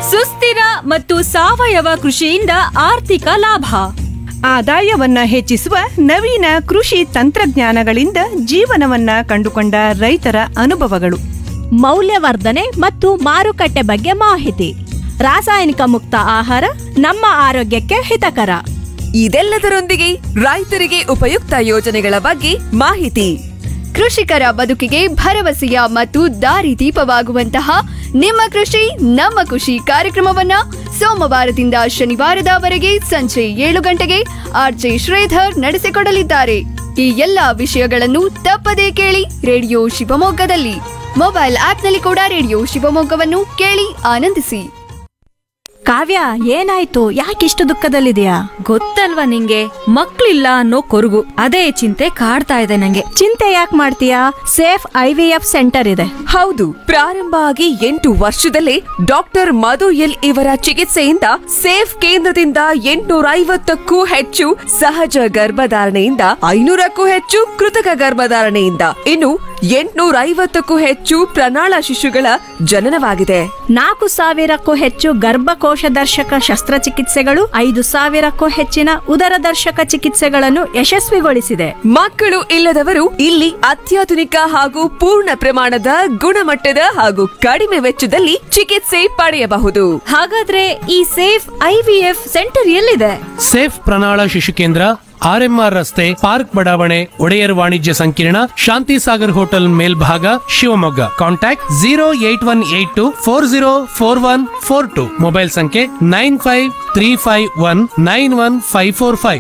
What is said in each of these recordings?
ಸುಸ್ಥಿರ ಮತ್ತು ಸಾವಯವ ಕೃಷಿಯಿಂದ ಆರ್ಥಿಕ ಲಾಭ ಆದಾಯವನ್ನ ಹೆಚ್ಚಿಸುವ ನವೀನ ಕೃಷಿ ತಂತ್ರಜ್ಞಾನಗಳಿಂದ ಜೀವನವನ್ನ ಕಂಡುಕೊಂಡ ರೈತರ ಅನುಭವಗಳು ಮೌಲ್ಯವರ್ಧನೆ ಮತ್ತು ಮಾರುಕಟ್ಟೆ ಬಗ್ಗೆ ಮಾಹಿತಿ ರಾಸಾಯನಿಕ ಮುಕ್ತ ಆಹಾರ ನಮ್ಮ ಆರೋಗ್ಯಕ್ಕೆ ಹಿತಕರ ಇದೆಲ್ಲದರೊಂದಿಗೆ ರೈತರಿಗೆ ಉಪಯುಕ್ತ ಯೋಜನೆಗಳ ಬಗ್ಗೆ ಮಾಹಿತಿ ಕೃಷಿಕರ ಬದುಕಿಗೆ ಭರವಸೆಯ ಮತ್ತು ದಾರಿದೀಪವಾಗುವಂತಹ ನಿಮ್ಮ ಕೃಷಿ ನಮ್ಮ ಖುಷಿ ಕಾರ್ಯಕ್ರಮವನ್ನ ಸೋಮವಾರದಿಂದ ಶನಿವಾರದವರೆಗೆ ಸಂಜೆ ಏಳು ಗಂಟೆಗೆ ಆರ್ಜೆ ಶ್ರೀಧರ್ ನಡೆಸಿಕೊಡಲಿದ್ದಾರೆ ಈ ಎಲ್ಲಾ ವಿಷಯಗಳನ್ನು ತಪ್ಪದೇ ಕೇಳಿ ರೇಡಿಯೋ ಶಿವಮೊಗ್ಗದಲ್ಲಿ ಮೊಬೈಲ್ ಆಪ್ನಲ್ಲಿ ಕೂಡ ರೇಡಿಯೋ ಶಿವಮೊಗ್ಗವನ್ನು ಕೇಳಿ ಆನಂದಿಸಿ ಕಾವ್ಯ ಏನಾಯ್ತು ಯಾಕಿಷ್ಟು ದುಃಖದಲ್ಲಿದೆಯಾ ಗೊತ್ತಲ್ವಾ ನಿಂಗೆ ಮಕ್ಳಿಲ್ಲ ಅನ್ನೋ ಕೊರಗು ಅದೇ ಚಿಂತೆ ಕಾಡ್ತಾ ಇದೆ ನಂಗೆ ಚಿಂತೆ ಯಾಕೆ ಮಾಡ್ತೀಯಾ safe I V F centre ಇದೆ ಹೌದು ಪ್ರಾರಂಭ ಆಗಿ ಎಂಟು ವರ್ಷದಲ್ಲೇ ಡಾಕ್ಟರ್ ಮಧು ಎಲ್ ಇವರ ಚಿಕಿತ್ಸೆಯಿಂದ ಸೇಫ್ ಕೇಂದ್ರದಿಂದ ಎಂಟುನೂರ ಐವತ್ತಕ್ಕೂ ಹೆಚ್ಚು ಸಹಜ ಗರ್ಭಧಾರಣೆಯಿಂದ ಐನೂರಕ್ಕೂ ಹೆಚ್ಚು ಕೃತಕ ಗರ್ಭಧಾರಣೆಯಿಂದ ಇನ್ನು ಎಂಟುನೂರ ಐವತ್ತಕ್ಕೂ ಹೆಚ್ಚು ಪ್ರಣಾಳ ಶಿಶುಗಳ ಜನನವಾಗಿದೆ ನಾಲ್ಕು ಸಾವಿರಕ್ಕೂ ಹೆಚ್ಚು ಗರ್ಭಕೋಶ ದರ್ಶಕ ಶಸ್ತ್ರಚಿಕಿತ್ಸೆಗಳು ಐದು ಸಾವಿರಕ್ಕೂ ಹೆಚ್ಚಿನ ಉದರ ದರ್ಶಕ ಚಿಕಿತ್ಸೆಗಳನ್ನು ಯಶಸ್ವಿಗೊಳಿಸಿದೆ ಮಕ್ಕಳು ಇಲ್ಲದವರು ಇಲ್ಲಿ ಅತ್ಯಾಧುನಿಕ ಹಾಗೂ ಪೂರ್ಣ ಪ್ರಮಾಣದ ಗುಣಮಟ್ಟದ ಹಾಗೂ ಕಡಿಮೆ ವೆಚ್ಚದಲ್ಲಿ ಚಿಕಿತ್ಸೆ ಪಡೆಯಬಹುದು ಹಾಗಾದ್ರೆ ಈ ಸೇಫ್ ಐವಿಎಫ್ ಸೆಂಟರ್ ಎಲ್ಲಿದೆ ಸೇಫ್ ಪ್ರಣಾಳ ಶಿಶು ಕೇಂದ್ರ ಆರ್ಎಂಆರ್ ರಸ್ತೆ ಪಾರ್ಕ್ ಬಡಾವಣೆ ಒಡೆಯರ್ ವಾಣಿಜ್ಯ ಸಂಕೀರ್ಣ ಶಾಂತಿ ಸಾಗರ್ ಹೋಟೆಲ್ ಮೇಲ್ಭಾಗ Shivamogga contact zero eight one eight two four zero four one four two mobile ಸಂಖ್ಯೆ nine five three five one nine one five four five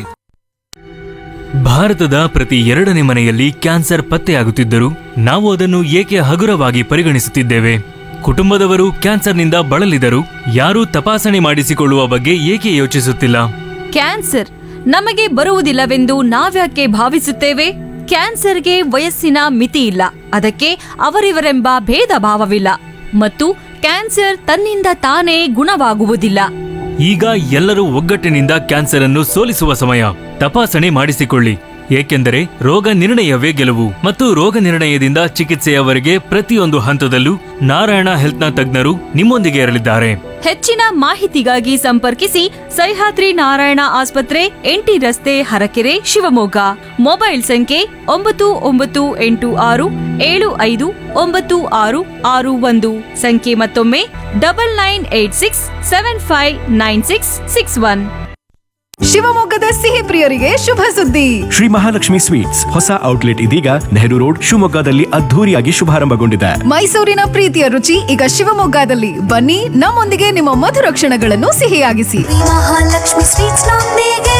ಭಾರತದ ಪ್ರತಿ ಎರಡನೇ ಮನೆಯಲ್ಲಿ ಕ್ಯಾನ್ಸರ್ ಪತ್ತೆಯಾಗುತ್ತಿದ್ದರೂ ನಾವು ಅದನ್ನು ಏಕೆ ಹಗುರವಾಗಿ ಪರಿಗಣಿಸುತ್ತಿದ್ದೇವೆ ಕುಟುಂಬದವರು ಕ್ಯಾನ್ಸರ್ನಿಂದ ಬಳಲಿದರು ಯಾರೂ ತಪಾಸಣೆ ಮಾಡಿಸಿಕೊಳ್ಳುವ ಬಗ್ಗೆ ಏಕೆ ಯೋಚಿಸುತ್ತಿಲ್ಲ ಕ್ಯಾನ್ಸರ್ ನಮಗೆ ಬರುವುದಿಲ್ಲವೆಂದು ನಾವ್ಯಾಕೆ ಭಾವಿಸುತ್ತೇವೆ ಕ್ಯಾನ್ಸರ್ಗೆ ವಯಸ್ಸಿನ ಮಿತಿ ಇಲ್ಲ ಅದಕ್ಕೆ ಅವರಿವರೆಂಬ ಭೇದ ಭಾವವಿಲ್ಲ ಮತ್ತು ಕ್ಯಾನ್ಸರ್ ತನ್ನಿಂದ ತಾನೇ ಗುಣವಾಗುವುದಿಲ್ಲ ಈಗ ಎಲ್ಲರೂ ಒಗ್ಗಟ್ಟಿನಿಂದ ಕ್ಯಾನ್ಸರ್ ಅನ್ನು ಸೋಲಿಸುವ ಸಮಯ ತಪಾಸಣೆ ಮಾಡಿಸಿಕೊಳ್ಳಿ ಏಕೆಂದರೆ ರೋಗ ನಿರ್ಣಯವೇ ಗೆಲುವು ಮತ್ತು ರೋಗ ನಿರ್ಣಯದಿಂದ ಚಿಕಿತ್ಸೆಯವರೆಗೆ ಪ್ರತಿಯೊಂದು ಹಂತದಲ್ಲೂ ನಾರಾಯಣ ಹೆಲ್ತ್ನ ತಜ್ಞರು ನಿಮ್ಮೊಂದಿಗೆ ಇರಲಿದ್ದಾರೆ ಹೆಚ್ಚಿನ ಮಾಹಿತಿಗಾಗಿ ಸಂಪರ್ಕಿಸಿ ಸಹ್ಯಾದ್ರಿ ನಾರಾಯಣ ಆಸ್ಪತ್ರೆ ಎಂಟಿ ರಸ್ತೆ ಹರಕೆರೆ ಶಿವಮೊಗ್ಗ ಮೊಬೈಲ್ ಸಂಖ್ಯೆ ಒಂಬತ್ತು ಒಂಬತ್ತು ಎಂಟು ಆರು ಏಳು ಐದು ಒಂಬತ್ತು ಆರು ಆರು ಒಂದು ಸಂಖ್ಯೆ ಮತ್ತೊಮ್ಮೆ double nine eight six seven five nine six six one ಶಿವಮೊಗ್ಗದ ಸಿಹಿ ಪ್ರಿಯರಿಗೆ ಶುಭ ಸುದ್ದಿ ಶ್ರೀ ಮಹಾಲಕ್ಷ್ಮಿ ಸ್ವೀಟ್ಸ್ ಹೊಸ ಔಟ್ಲೆಟ್ ಇದೀಗ ನೆಹರು ರೋಡ್ ಶಿವಮೊಗ್ಗದಲ್ಲಿ ಅದ್ಧೂರಿಯಾಗಿ ಶುಭಾರಂಭಗೊಂಡಿದೆ ಮೈಸೂರಿನ ಪ್ರೀತಿಯ ರುಚಿ ಈಗ ಶಿವಮೊಗ್ಗದಲ್ಲಿ ಬನ್ನಿ ನಮ್ಮೊಂದಿಗೆ ನಿಮ್ಮ ಮಧುರ ಕ್ಷಣಗಳನ್ನು ಸಿಹಿಯಾಗಿಸಿ ಮಹಾಲಕ್ಷ್ಮಿ ಸ್ವೀಟ್ಸ್ ನೊಂದಿಗೆ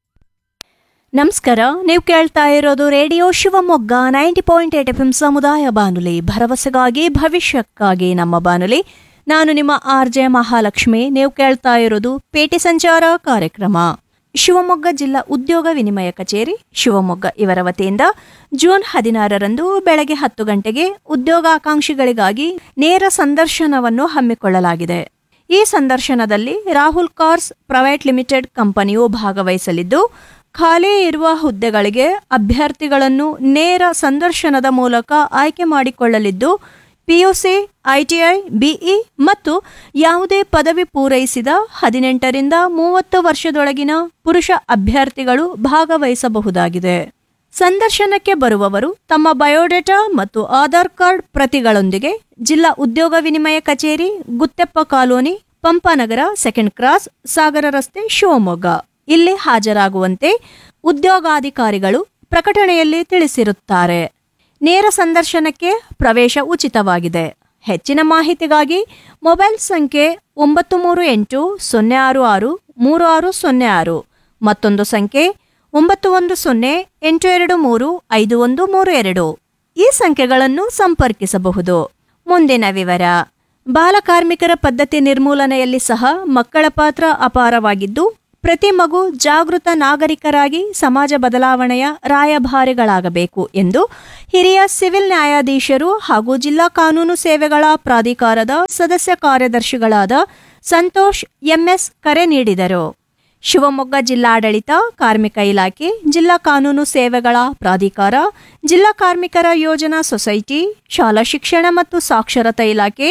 ನಮಸ್ಕಾರ ನೀವು ಕೇಳ್ತಾ ಇರೋದು radio Shivamogga ninety point eight F M ಸಮುದಾಯ ಬಾನುಲಿ ಭರವಸೆಗಾಗಿ ಭವಿಷ್ಯಕ್ಕಾಗಿ ನಮ್ಮ ಬಾನುಲಿ ನಾನು ನಿಮ್ಮ ಆರ್ ಜೆ ಮಹಾಲಕ್ಷ್ಮಿ ನೀವು ಕೇಳ್ತಾ ಇರೋದು ಪೇಟೆ ಸಂಚಾರ ಕಾರ್ಯಕ್ರಮ ಶಿವಮೊಗ್ಗ ಜಿಲ್ಲಾ ಉದ್ಯೋಗ ವಿನಿಮಯ ಕಚೇರಿ ಶಿವಮೊಗ್ಗ ಇವರ ವತಿಯಿಂದ ಜೂನ್ ಹದಿನಾರರಂದು ಬೆಳಗ್ಗೆ ಹತ್ತು ಗಂಟೆಗೆ ಉದ್ಯೋಗಾಕಾಂಕ್ಷಿಗಳಿಗಾಗಿ ನೇರ ಸಂದರ್ಶನವನ್ನು ಹಮ್ಮಿಕೊಳ್ಳಲಾಗಿದೆ ಈ ಸಂದರ್ಶನದಲ್ಲಿ ರಾಹುಲ್ ಕಾರ್ಸ್ ಪ್ರೈವೇಟ್ ಲಿಮಿಟೆಡ್ ಕಂಪನಿಯು ಭಾಗವಹಿಸಲಿದ್ದು ಖಾಲಿ ಇರುವ ಹುದ್ದೆಗಳಿಗೆ ಅಭ್ಯರ್ಥಿಗಳನ್ನು ನೇರ ಸಂದರ್ಶನದ ಮೂಲಕ ಆಯ್ಕೆ ಮಾಡಿಕೊಳ್ಳಲಿದ್ದು ಪಿಯುಸಿ ಐಟಿಐ ಬಿಇ ಮತ್ತು ಯಾವುದೇ ಪದವಿ ಪೂರೈಸಿದ ಹದಿನೆಂಟರಿಂದ ಮೂವತ್ತು ವರ್ಷದೊಳಗಿನ ಪುರುಷ ಅಭ್ಯರ್ಥಿಗಳು ಭಾಗವಹಿಸಬಹುದಾಗಿದೆ ಸಂದರ್ಶನಕ್ಕೆ ಬರುವವರು ತಮ್ಮ ಬಯೋಡೇಟಾ ಮತ್ತು ಆಧಾರ್ ಕಾರ್ಡ್ ಪ್ರತಿಗಳೊಂದಿಗೆ ಜಿಲ್ಲಾ ಉದ್ಯೋಗ ವಿನಿಮಯ ಕಚೇರಿ Gutteppa colony Pampanagar second cross Sagara ರಸ್ತೆ ಶಿವಮೊಗ್ಗ ಇಲ್ಲಿ ಹಾಜರಾಗುವಂತೆ ಉದ್ಯೋಗಾಧಿಕಾರಿಗಳು ಪ್ರಕಟಣೆಯಲ್ಲಿ ತಿಳಿಸಿರುತ್ತಾರೆ ನೇರ ಸಂದರ್ಶನಕ್ಕೆ ಪ್ರವೇಶ ಉಚಿತವಾಗಿದೆ ಹೆಚ್ಚಿನ ಮಾಹಿತಿಗಾಗಿ ಮೊಬೈಲ್ ಸಂಖ್ಯೆ ಒಂಬತ್ತು ಮೂರು ಎಂಟು ಸೊನ್ನೆ ಆರು ಆರು ಮೂರು ಆರು ಸೊನ್ನೆ ಆರು ಮತ್ತೊಂದು ಸಂಖ್ಯೆ ಒಂಬತ್ತು ಒಂದು ಸೊನ್ನೆ ಎಂಟು ಎರಡು ಮೂರು ಐದು ಒಂದು ಮೂರು ಎರಡು ಈ ಸಂಖ್ಯೆಗಳನ್ನು ಸಂಪರ್ಕಿಸಬಹುದು ಮುಂದಿನ ವಿವರ ಬಾಲಕಾರ್ಮಿಕರ ಪದ್ಧತಿ ನಿರ್ಮೂಲನೆಯಲ್ಲಿ ಸಹ ಮಕ್ಕಳ ಪಾತ್ರ ಅಪಾರವಾಗಿದ್ದು ಪ್ರತಿ ಮಗು ಜಾಗೃತ ನಾಗರಿಕರಾಗಿ ಸಮಾಜ ಬದಲಾವಣೆಯ ರಾಯಭಾರಿಗಳಾಗಬೇಕು ಎಂದು ಹಿರಿಯ ಸಿವಿಲ್ ನ್ಯಾಯಾಧೀಶರು ಹಾಗೂ ಜಿಲ್ಲಾ ಕಾನೂನು ಸೇವೆಗಳ ಪ್ರಾಧಿಕಾರದ ಸದಸ್ಯ ಕಾರ್ಯದರ್ಶಿಗಳಾದ ಸಂತೋಷ್ ಎಂಎಸ್ ಕರೆ ನೀಡಿದರು ಶಿವಮೊಗ್ಗ ಜಿಲ್ಲಾಡಳಿತ ಕಾರ್ಮಿಕ ಇಲಾಖೆ ಜಿಲ್ಲಾ ಕಾನೂನು ಸೇವೆಗಳ ಪ್ರಾಧಿಕಾರ ಜಿಲ್ಲಾ ಕಾರ್ಮಿಕರ ಯೋಜನಾ ಸೊಸೈಟಿ ಶಾಲಾ ಶಿಕ್ಷಣ ಮತ್ತು ಸಾಕ್ಷರತಾ ಇಲಾಖೆ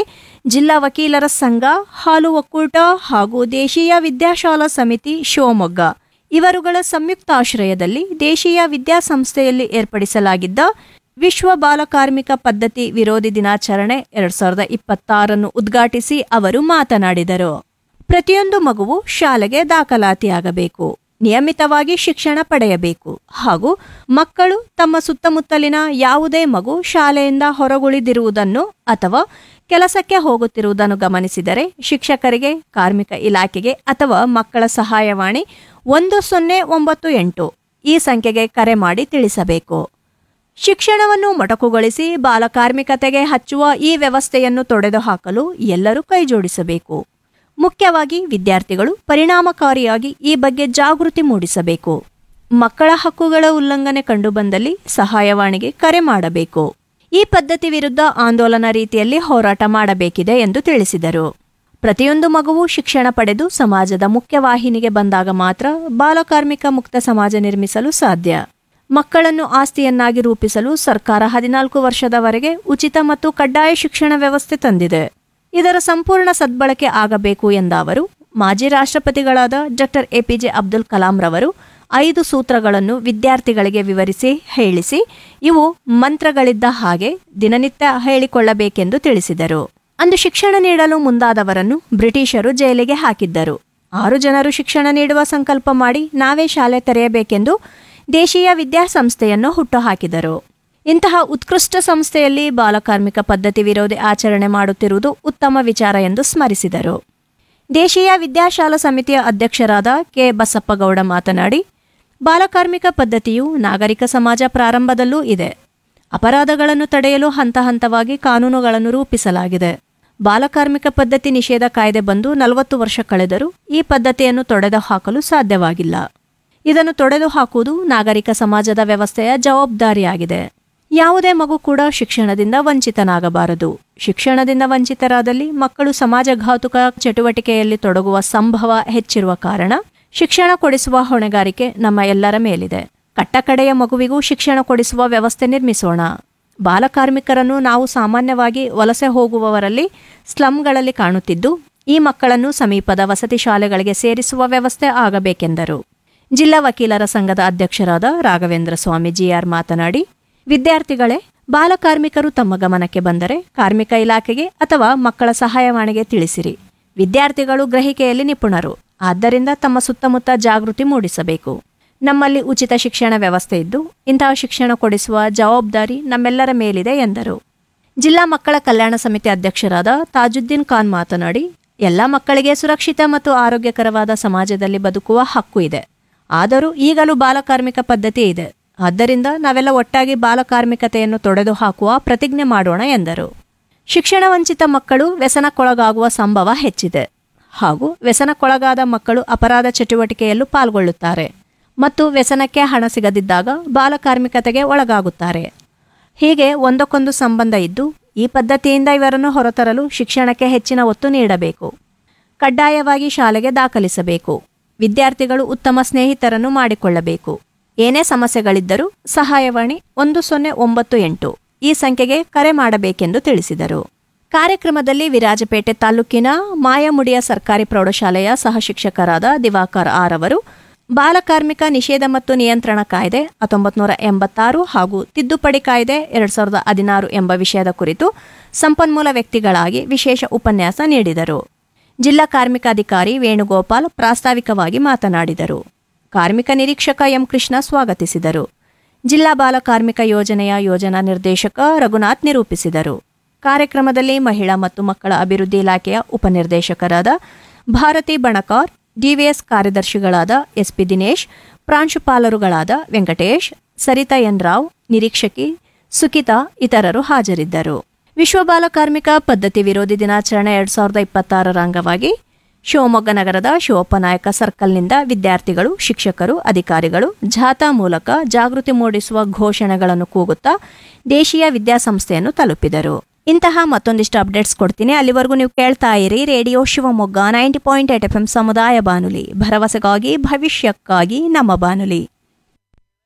ಜಿಲ್ಲಾ ವಕೀಲರ ಸಂಘ ಹಾಲು ಒಕ್ಕೂಟ ಹಾಗೂ ದೇಶೀಯ ವಿದ್ಯಾಶಾಲಾ ಸಮಿತಿ ಶಿವಮೊಗ್ಗ ಇವರುಗಳ ಸಂಯುಕ್ತಾಶ್ರಯದಲ್ಲಿ ದೇಶೀಯ ವಿದ್ಯಾಸಂಸ್ಥೆಯಲ್ಲಿ ಏರ್ಪಡಿಸಲಾಗಿದ್ದ ವಿಶ್ವ ಬಾಲಕಾರ್ಮಿಕ ಪದ್ಧತಿ ವಿರೋಧಿ ದಿನಾಚರಣೆ ಎರಡ್ ಸಾವಿರದ ಇಪ್ಪತ್ತಾರನ್ನು ಉದ್ಘಾಟಿಸಿ ಅವರು ಮಾತನಾಡಿದರು ಪ್ರತಿಯೊಂದು ಮಗುವು ಶಾಲೆಗೆ ದಾಖಲಾತಿಯಾಗಬೇಕು ನಿಯಮಿತವಾಗಿ ಶಿಕ್ಷಣ ಪಡೆಯಬೇಕು ಹಾಗೂ ಮಕ್ಕಳು ತಮ್ಮ ಸುತ್ತಮುತ್ತಲಿನ ಯಾವುದೇ ಮಗು ಶಾಲೆಯಿಂದ ಹೊರಗುಳಿದಿರುವುದನ್ನು ಅಥವಾ ಕೆಲಸಕ್ಕೆ ಹೋಗುತ್ತಿರುವುದನ್ನು ಗಮನಿಸಿದರೆ ಶಿಕ್ಷಕರಿಗೆ ಕಾರ್ಮಿಕ ಇಲಾಖೆಗೆ ಅಥವಾ ಮಕ್ಕಳ ಸಹಾಯವಾಣಿ ಒಂದು ಸೊನ್ನೆ ಒಂಬತ್ತು ಎಂಟು ಈ ಸಂಖ್ಯೆಗೆ ಕರೆ ಮಾಡಿ ತಿಳಿಸಬೇಕು ಶಿಕ್ಷಣವನ್ನು ಮೊಟಕುಗೊಳಿಸಿ ಬಾಲಕಾರ್ಮಿಕತೆಗೆ ಹಚ್ಚುವ ಈ ವ್ಯವಸ್ಥೆಯನ್ನು ತೊಡೆದುಹಾಕಲು ಎಲ್ಲರೂ ಕೈಜೋಡಿಸಬೇಕು ಮುಖ್ಯವಾಗಿ ವಿದ್ಯಾರ್ಥಿಗಳು ಪರಿಣಾಮಕಾರಿಯಾಗಿ ಈ ಬಗ್ಗೆ ಜಾಗೃತಿ ಮೂಡಿಸಬೇಕು ಮಕ್ಕಳ ಹಕ್ಕುಗಳ ಉಲ್ಲಂಘನೆ ಕಂಡುಬಂದಲ್ಲಿ ಸಹಾಯವಾಣಿಗೆ ಕರೆ ಮಾಡಬೇಕು ಈ ಪದ್ಧತಿ ವಿರುದ್ಧ ಆಂದೋಲನ ರೀತಿಯಲ್ಲಿ ಹೋರಾಟ ಮಾಡಬೇಕಿದೆ ಎಂದು ತಿಳಿಸಿದರು ಪ್ರತಿಯೊಂದು ಮಗುವು ಶಿಕ್ಷಣ ಪಡೆದು ಸಮಾಜದ ಮುಖ್ಯವಾಹಿನಿಗೆ ಬಂದಾಗ ಮಾತ್ರ ಬಾಲಕಾರ್ಮಿಕ ಮುಕ್ತ ಸಮಾಜ ನಿರ್ಮಿಸಲು ಸಾಧ್ಯ ಮಕ್ಕಳನ್ನು ಆಸ್ತಿಯನ್ನಾಗಿ ರೂಪಿಸಲು ಸರ್ಕಾರ ಹದಿನಾಲ್ಕು ವರ್ಷದವರೆಗೆ ಉಚಿತ ಮತ್ತು ಕಡ್ಡಾಯ ಶಿಕ್ಷಣ ವ್ಯವಸ್ಥೆ ತಂದಿದೆ ಇದರ ಸಂಪೂರ್ಣ ಸದ್ಬಳಕೆ ಆಗಬೇಕು ಎಂದ ಅವರು ಮಾಜಿ ರಾಷ್ಟ್ರಪತಿಗಳಾದ ಡಾಕ್ಟರ್ ಎಪಿಜೆ ಅಬ್ದುಲ್ ಕಲಾಂ ರವರು ಐದು ಸೂತ್ರಗಳನ್ನು ವಿದ್ಯಾರ್ಥಿಗಳಿಗೆ ವಿವರಿಸಿ ಹೇಳಿಸಿ ಇವು ಮಂತ್ರಗಳಿದ್ದ ಹಾಗೆ ದಿನನಿತ್ಯ ಹೇಳಿಕೊಳ್ಳಬೇಕೆಂದು ತಿಳಿಸಿದರು ಅಂದು ಶಿಕ್ಷಣ ನೀಡಲು ಮುಂದಾದವರನ್ನು ಬ್ರಿಟಿಷರು ಜೈಲಿಗೆ ಹಾಕಿದ್ದರು ಆರು ಜನರು ಶಿಕ್ಷಣ ನೀಡುವ ಸಂಕಲ್ಪ ಮಾಡಿ ನಾವೇ ಶಾಲೆ ತೆರೆಯಬೇಕೆಂದು ದೇಶೀಯ ವಿದ್ಯಾಸಂಸ್ಥೆಯನ್ನು ಹುಟ್ಟುಹಾಕಿದರು ಇಂತಹ ಉತ್ಕೃಷ್ಟ ಸಂಸ್ಥೆಯಲ್ಲಿ ಬಾಲಕಾರ್ಮಿಕ ಪದ್ಧತಿ ವಿರೋಧಿ ಆಚರಣೆ ಮಾಡುತ್ತಿರುವುದು ಉತ್ತಮ ವಿಚಾರ ಎಂದು ಸ್ಮರಿಸಿದರು ದೇಶೀಯ ವಿದ್ಯಾಶಾಲಾ ಸಮಿತಿಯ ಅಧ್ಯಕ್ಷರಾದ ಕೆ ಬಸಪ್ಪಗೌಡ ಮಾತನಾಡಿ ಬಾಲಕಾರ್ಮಿಕ ಪದ್ಧತಿಯು ನಾಗರಿಕ ಸಮಾಜ ಪ್ರಾರಂಭದಲ್ಲೂ ಇದೆ ಅಪರಾಧಗಳನ್ನು ತಡೆಯಲು ಹಂತ ಹಂತವಾಗಿ ಕಾನೂನುಗಳನ್ನು ರೂಪಿಸಲಾಗಿದೆ ಬಾಲಕಾರ್ಮಿಕ ಪದ್ಧತಿ ನಿಷೇಧ ಕಾಯ್ದೆ ಬಂದು ನಲವತ್ತು ವರ್ಷ ಕಳೆದರೂ ಈ ಪದ್ಧತಿಯನ್ನು ತೊಡೆದು ಹಾಕಲು ಸಾಧ್ಯವಾಗಿಲ್ಲ ಇದನ್ನು ತೊಡೆದು ಹಾಕುವುದು ನಾಗರಿಕ ಸಮಾಜದ ವ್ಯವಸ್ಥೆಯ ಜವಾಬ್ದಾರಿಯಾಗಿದೆ ಯಾವುದೇ ಮಗು ಕೂಡ ಶಿಕ್ಷಣದಿಂದ ವಂಚಿತನಾಗಬಾರದು ಶಿಕ್ಷಣದಿಂದ ವಂಚಿತರಾದಲ್ಲಿ ಮಕ್ಕಳು ಸಮಾಜಘಾತುಕ ಚಟುವಟಿಕೆಯಲ್ಲಿ ತೊಡಗುವ ಸಂಭವ ಹೆಚ್ಚಿರುವ ಕಾರಣ ಶಿಕ್ಷಣ ಕೊಡಿಸುವ ಹೊಣೆಗಾರಿಕೆ ನಮ್ಮ ಎಲ್ಲರ ಮೇಲಿದೆ ಕಟ್ಟಕಡೆಯ ಮಗುವಿಗೂ ಶಿಕ್ಷಣ ಕೊಡಿಸುವ ವ್ಯವಸ್ಥೆ ನಿರ್ಮಿಸೋಣ ಬಾಲಕಾರ್ಮಿಕರನ್ನು ನಾವು ಸಾಮಾನ್ಯವಾಗಿ ವಲಸೆ ಹೋಗುವವರಲ್ಲಿ ಸ್ಲಂಗಳಲ್ಲಿ ಕಾಣುತ್ತಿದ್ದು ಈ ಮಕ್ಕಳನ್ನು ಸಮೀಪದ ವಸತಿ ಶಾಲೆಗಳಿಗೆ ಸೇರಿಸುವ ವ್ಯವಸ್ಥೆ ಆಗಬೇಕೆಂದರು ಜಿಲ್ಲಾ ವಕೀಲರ ಸಂಘದ ಅಧ್ಯಕ್ಷರಾದ ರಾಘವೇಂದ್ರ ಸ್ವಾಮಿ ಜಿಆರ್ ಮಾತನಾಡಿ ವಿದ್ಯಾರ್ಥಿಗಳೇ ಬಾಲಕಾರ್ಮಿಕರು ತಮ್ಮ ಗಮನಕ್ಕೆ ಬಂದರೆ ಕಾರ್ಮಿಕ ಇಲಾಖೆಗೆ ಅಥವಾ ಮಕ್ಕಳ ಸಹಾಯವಾಣಿಗೆ ತಿಳಿಸಿರಿ ವಿದ್ಯಾರ್ಥಿಗಳು ಗ್ರಹಿಕೆಯಲ್ಲಿ ನಿಪುಣರು ಆದ್ದರಿಂದ ತಮ್ಮ ಸುತ್ತಮುತ್ತ ಜಾಗೃತಿ ಮೂಡಿಸಬೇಕು ನಮ್ಮಲ್ಲಿ ಉಚಿತ ಶಿಕ್ಷಣ ವ್ಯವಸ್ಥೆ ಇದ್ದು ಇಂತಹ ಶಿಕ್ಷಣ ಕೊಡಿಸುವ ಜವಾಬ್ದಾರಿ ನಮ್ಮೆಲ್ಲರ ಮೇಲಿದೆ ಎಂದರು ಜಿಲ್ಲಾ ಮಕ್ಕಳ ಕಲ್ಯಾಣ ಸಮಿತಿ ಅಧ್ಯಕ್ಷರಾದ ತಾಜುದ್ದೀನ್ ಖಾನ್ ಮಾತನಾಡಿ ಎಲ್ಲ ಮಕ್ಕಳಿಗೆ ಸುರಕ್ಷಿತ ಮತ್ತು ಆರೋಗ್ಯಕರವಾದ ಸಮಾಜದಲ್ಲಿ ಬದುಕುವ ಹಕ್ಕು ಇದೆ ಆದರೂ ಈಗಲೂ ಬಾಲಕಾರ್ಮಿಕ ಪದ್ಧತಿ ಇದೆ ಆದ್ದರಿಂದ ನಾವೆಲ್ಲ ಒಟ್ಟಾಗಿ ಬಾಲಕಾರ್ಮಿಕತೆಯನ್ನು ತೊಡೆದು ಹಾಕುವ ಪ್ರತಿಜ್ಞೆ ಮಾಡೋಣ ಎಂದರು ಶಿಕ್ಷಣ ವಂಚಿತ ಮಕ್ಕಳು ವ್ಯಸನಕ್ಕೊಳಗಾಗುವ ಸಂಭವ ಹೆಚ್ಚಿದೆ ಹಾಗೂ ವ್ಯಸನಕ್ಕೊಳಗಾದ ಮಕ್ಕಳು ಅಪರಾಧ ಚಟುವಟಿಕೆಯಲ್ಲೂ ಪಾಲ್ಗೊಳ್ಳುತ್ತಾರೆ ಮತ್ತು ವ್ಯಸನಕ್ಕೆ ಹಣ ಸಿಗದಿದ್ದಾಗ ಬಾಲಕಾರ್ಮಿಕತೆಗೆ ಒಳಗಾಗುತ್ತಾರೆ ಹೀಗೆ ಒಂದಕ್ಕೊಂದು ಸಂಬಂಧ ಇದ್ದು ಈ ಪದ್ಧತಿಯಿಂದ ಇವರನ್ನು ಹೊರತರಲು ಶಿಕ್ಷಣಕ್ಕೆ ಹೆಚ್ಚಿನ ಒತ್ತು ನೀಡಬೇಕು ಕಡ್ಡಾಯವಾಗಿ ಶಾಲೆಗೆ ದಾಖಲಿಸಬೇಕು ವಿದ್ಯಾರ್ಥಿಗಳು ಉತ್ತಮ ಸ್ನೇಹಿತರನ್ನು ಮಾಡಿಕೊಳ್ಳಬೇಕು ಏನೇ ಸಮಸ್ಯೆಗಳಿದ್ದರೂ ಸಹಾಯವಾಣಿ ಒಂದು ಸೊನ್ನೆ ಒಂಬತ್ತು ಎಂಟು ಈ ಸಂಖ್ಯೆಗೆ ಕರೆ ಮಾಡಬೇಕೆಂದು ತಿಳಿಸಿದರು ಕಾರ್ಯಕ್ರಮದಲ್ಲಿ ವಿರಾಜಪೇಟೆ ತಾಲೂಕಿನ ಮಾಯಮುಡಿಯ ಸರ್ಕಾರಿ ಪ್ರೌಢಶಾಲೆಯ ಸಹಶಿಕ್ಷಕರಾದ ದಿವಾಕರ್ ಆರ್ ಅವರು ಬಾಲಕಾರ್ಮಿಕ ನಿಷೇಧ ಮತ್ತು ನಿಯಂತ್ರಣ ಕಾಯ್ದೆ ಹತ್ತೊಂಬತ್ತು ನೂರ ಎಂಬತ್ತಾರು ಹಾಗೂ ತಿದ್ದುಪಡಿ ಕಾಯ್ದೆ ಎರಡ್ ಸಾವಿರದ ಹದಿನಾರು ಎಂಬ ವಿಷಯದ ಕುರಿತು ಸಂಪನ್ಮೂಲ ವ್ಯಕ್ತಿಗಳಾಗಿ ವಿಶೇಷ ಉಪನ್ಯಾಸ ನೀಡಿದರು ಜಿಲ್ಲಾ ಕಾರ್ಮಿಕ ಅಧಿಕಾರಿ ವೇಣುಗೋಪಾಲ್ ಪ್ರಾಸ್ತಾವಿಕವಾಗಿ ಮಾತನಾಡಿದರು ಕಾರ್ಮಿಕ ನಿರೀಕ್ಷಕ ಎಂ ಕೃಷ್ಣ ಸ್ವಾಗತಿಸಿದರು ಜಿಲ್ಲಾ ಬಾಲ ಕಾರ್ಮಿಕ ಯೋಜನೆಯ ಯೋಜನಾ ನಿರ್ದೇಶಕ ರಘುನಾಥ್ ನಿರೂಪಿಸಿದರು ಕಾರ್ಯಕ್ರಮದಲ್ಲಿ ಮಹಿಳಾ ಮತ್ತು ಮಕ್ಕಳ ಅಭಿವೃದ್ಧಿ ಇಲಾಖೆಯ ಉಪನಿರ್ದೇಶಕರಾದ ಭಾರತಿ ಬಣಕಾರ್ ಡಿವಿಎಸ್ ಕಾರ್ಯದರ್ಶಿಗಳಾದ ಎಸ್ಪಿ ದಿನೇಶ್ ಪ್ರಾಂಶುಪಾಲರುಗಳಾದ ವೆಂಕಟೇಶ್ ಸರಿತಾ ಎನ್ ರಾವ್ ನಿರೀಕ್ಷಕಿ ಸುಕಿತಾ ಇತರರು ಹಾಜರಿದ್ದರು ವಿಶ್ವ ಬಾಲ ಕಾರ್ಮಿಕ ಪದ್ಧತಿ ವಿರೋಧಿ ದಿನಾಚರಣೆ ಎರಡ್ ಸಾವಿರದ ಇಪ್ಪತ್ತಾರರ ಅಂಗವಾಗಿ ಶಿವಮೊಗ್ಗ ನಗರದ ಶಿವಪ್ಪ ನಾಯಕ ಸರ್ಕಲ್ನಿಂದ ವಿದ್ಯಾರ್ಥಿಗಳು ಶಿಕ್ಷಕರು ಅಧಿಕಾರಿಗಳು ಜಾಥಾ ಮೂಲಕ ಜಾಗೃತಿ ಮೂಡಿಸುವ ಘೋಷಣೆಗಳನ್ನು ಕೂಗುತ್ತಾ ದೇಶೀಯ ವಿದ್ಯಾಸಂಸ್ಥೆಯನ್ನು ತಲುಪಿದರು ಇಂತಹ ಮತ್ತೊಂದಿಷ್ಟು ಅಪ್ಡೇಟ್ಸ್ ಕೊಡ್ತೀನಿ ಅಲ್ಲಿವರೆಗೂ ನೀವು ಕೇಳ್ತಾ ಇರಿ radio Shivamogga ninety point eight F M ಸಮುದಾಯ ಬಾನುಲಿ ಭರವಸೆಗಾಗಿ ಭವಿಷ್ಯಕ್ಕಾಗಿ ನಮ್ಮ ಬಾನುಲಿ